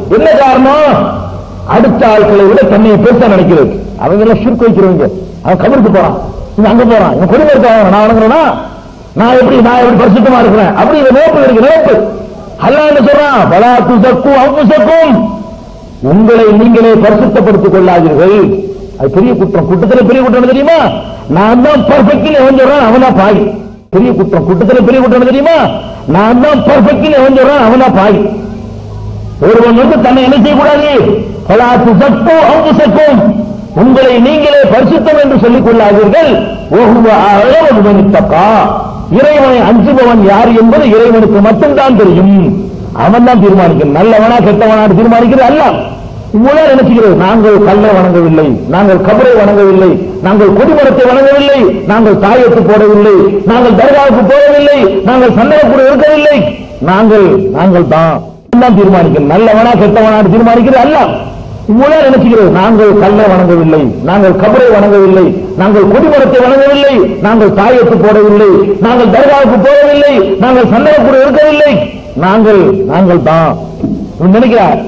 என்ன காரணம் அடுத்த ஆட்களை விட தன்னை பெருசா நினைக்கிறது அவங்க எல்லாம் ஷிர்க் வைக்கிறவங்க அவன் கபருக்கு போறான் இவன் அங்க போறான் இவன் குடிமரத்தை நான் வணங்குறேனா நான் எப்படி நான் எப்படி பரிசுத்தமா இருக்கிறேன் அப்படி இந்த நோப்பு இருக்கு நோப்பு அல்லாஹ் என்ன சொல்றான் பலா துசக்கும் அவுசக்கும் உங்களை நீங்களே பரிசுத்தப்படுத்திக் கொள்ளாதீர்கள் அது பெரிய குற்றம் குற்றத்துல பெரிய குற்றம் என்ன தெரியுமா நான் தான் பர்ஃபெக்ட்ல எவன் சொல்றான் அவன் தான் பாய் பெரிய குற்றம் குற்றத்துல பெரிய குற்றம் என்ன தெரியுமா நான் தான் பர்ஃபெக்ட்ல எவன் சொல்றான் அவன் தான் பாய் ஒருவன் வந்து தன்னை என்ன செய்யக்கூடாது பலா துசக்கு அவுசக்கும் உங்களை நீங்களே பரிசுத்தம் என்று சொல்லிக் கொள்ளாதீர்கள் ஓஹுவ அழகு தக்கா இறைவனை அஞ்சுபவன் யார் என்பது இறைவனுக்கு மட்டும்தான் தெரியும் அவன் தான் தீர்மானிக்கணும் நல்லவனா கெட்டவனா தீர்மானிக்கிறது அல்ல இவ்வளவு நினைச்சுக்கிறது நாங்கள் கல்லை வணங்கவில்லை நாங்கள் கபரை வணங்கவில்லை நாங்கள் கொடிமரத்தை வணங்கவில்லை நாங்கள் தாயத்து போடவில்லை நாங்கள் தர்காவுக்கு போகவில்லை நாங்கள் சந்தனக்கூட இருக்கவில்லை நாங்கள் நாங்கள் தான் தான் தீர்மானிக்கணும் நல்லவனா கெட்டவனா தீர்மானிக்கிறது அல்ல இவ்வளவு நினைச்சுக்கிறது நாங்கள் கல்லை வணங்கவில்லை நாங்கள் கபரை வணங்கவில்லை நாங்கள் கொடிமரத்தை வணங்கவில்லை நாங்கள் தாயத்து போடவில்லை நாங்கள் தர்காவுக்கு போகவில்லை நாங்கள் சந்தனக்கூட இருக்கவில்லை நாங்கள் நாங்கள் தான் இவன் நினைக்கிறார்